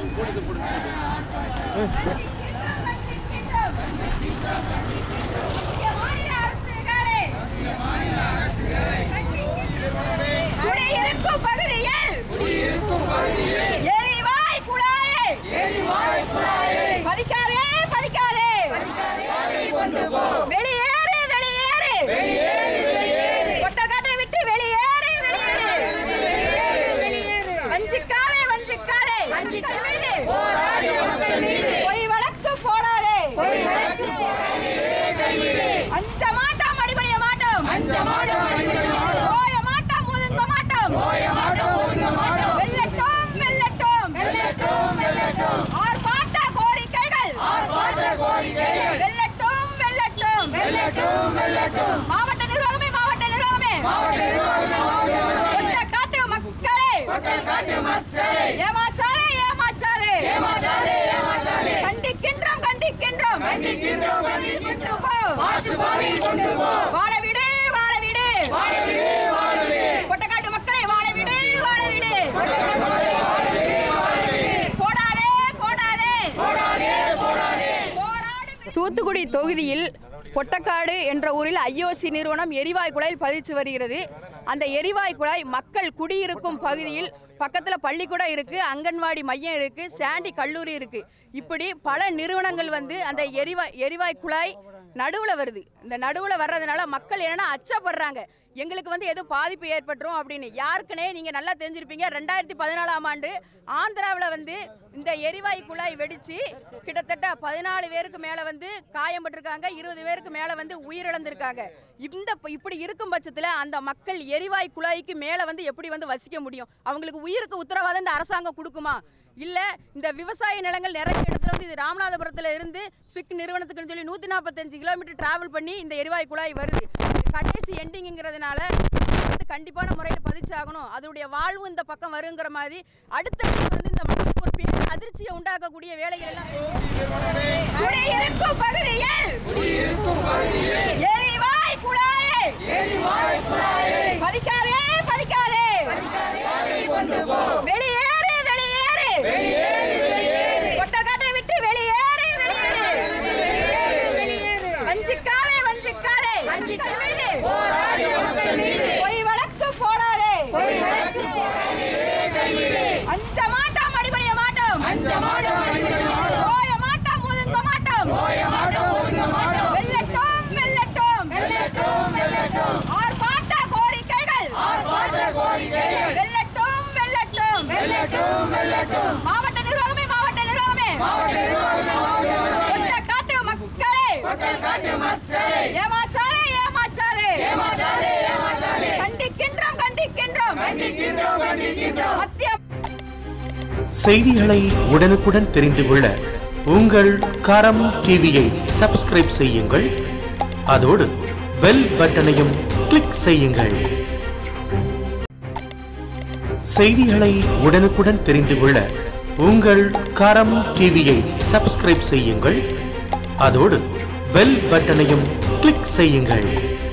குடியிருக்கும் பகுதியில் எரிவாய் குழாயை பதிக்காதே பதிக்காதே வெளியேறு வெளியேறு கொட்டக்காட்டை விட்டு வெளியேறு வெளியேறு வஞ்சிக்காதே வஞ்சிக்காதே மீது பொய் வழக்கு போடாதே அஞ்ச மாட்டோம் அடிபடிய மாட்டோம் ஓய மாட்டோம் ஒதுங்க மாட்டோம் வெல்லட்டும் வெல்லட்டும் ஆர்ப்பாட்ட கோரிக்கைகள் வெல்லட்டும் வெல்லட்டும் மாவட்ட நிர்வாகமே மாவட்ட நிர்வாகமே கொட்டக்காட்டு மக்களே ஏமாற்றாதே ஏமாற்றாதே கண்டிக்கின்றோம் கண்டிக்கின்றோம் கொண்டு போ. வாழ விடு வாழ விடு கொட்டக்காட்டு மக்களை வாழ விடு வாழ விடு போடாதே போடாதே போராடு தூத்துக்குடி தொகுதியில் பொட்டக்காடு என்ற ஊரில் ஐஓசி நிறுவனம் எரிவாயு குழாயில் பதிச்சு வருகிறது அந்த எரிவாயு குழாய் மக்கள் குடியிருக்கும் பகுதியில் பக்கத்தில் பள்ளிக்கூடம் இருக்குது அங்கன்வாடி மையம் இருக்குது சாண்டி கல்லூரி இருக்குது இப்படி பல நிறுவனங்கள் வந்து அந்த எரிவாய் எரிவாயு குழாய் நடுவில் வருது இந்த நடுவில் வர்றதுனால மக்கள் என்னன்னா அச்சப்படுறாங்க எங்களுக்கு வந்து எதுவும் பாதிப்பு ஏற்பட்டுரும் அப்படின்னு யாருக்குனே நீங்கள் நல்லா தெரிஞ்சிருப்பீங்க ரெண்டாயிரத்தி பதினாலாம் ஆண்டு ஆந்திராவில் வந்து இந்த எரிவாயு குழாய் வெடிச்சு கிட்டத்தட்ட பதினாலு பேருக்கு மேலே வந்து காயம்பட்டிருக்காங்க இருபது பேருக்கு மேலே வந்து உயிரிழந்திருக்காங்க இந்த இப்படி இருக்கும் பட்சத்தில் அந்த மக்கள் எரிவாயு குழாய்க்கு மேலே வந்து எப்படி வந்து வசிக்க முடியும் அவங்களுக்கு உயிருக்கு உத்தரவாதம் இந்த அரசாங்கம் கொடுக்குமா இல்லை இந்த விவசாய நிலங்கள் நிறைய இடத்துல வந்து இது ராமநாதபுரத்தில் இருந்து ஸ்பிக் நிறுவனத்துக்குன்னு சொல்லி நூற்றி நாற்பத்தஞ்சு கிலோமீட்டர் டிராவல் பண்ணி இந்த எரிவாயு குழாய் வருது இது கடைசி எண்டிங்கிறதுனால வந்து கண்டிப்பான முறையில் பதிச்சாகணும் அதனுடைய வாழ்வு இந்த பக்கம் வருங்கிற மாதிரி அடுத்த வருஷம் வந்து இந்த மக்களுக்கு ஒரு பெரிய அதிர்ச்சியை உண்டாக்கக்கூடிய வேலைகள் எல்லாம் குடியிருக்கும் பகுதியில் எரிவாய் குழாயை பதிக்காதே பதிக்காதே வெளியேறு வெளியேறு கொட்டக்காட்டை விட்டு வெளியேறு வெளியேறு வஞ்சிக்காதே வஞ்சிக்காதே மீது பொய் வழக்கு போடாதே அஞ்ச மாட்டோம் அடிபடிய மாட்டோம் ஓய மாட்டோம் ஒதுங்க மாட்டோம் வெல்லட்டும் வெல்லட்டும் ஆர்ப்பாட்ட கோரிக்கைகள் வெல்லட்டும் மாவட்ட நிர்வாகமே மாவட்ட நிர்வாகமே கொட்டக்காட்டு மக்களே ஏமாற்றாதே ஏமாற்றாதே கண்டிக்கின்றோம் கண்டிக்கின்றோம் மத்திய செய்திகளை உடனுக்குடன் தெரிந்து கொள்ள உங்கள் கரம் டிவியை சப்ஸ்கிரைப் செய்யுங்கள் அதோடு பெல் பட்டனையும் கிளிக் செய்யுங்கள் செய்திகளை உடனுக்குடன் தெரிந்து கொள்ள உங்கள் கரம் டிவியை சப்ஸ்கிரைப் செய்யுங்கள் அதோடு பெல் பட்டனையும் கிளிக் செய்யுங்கள்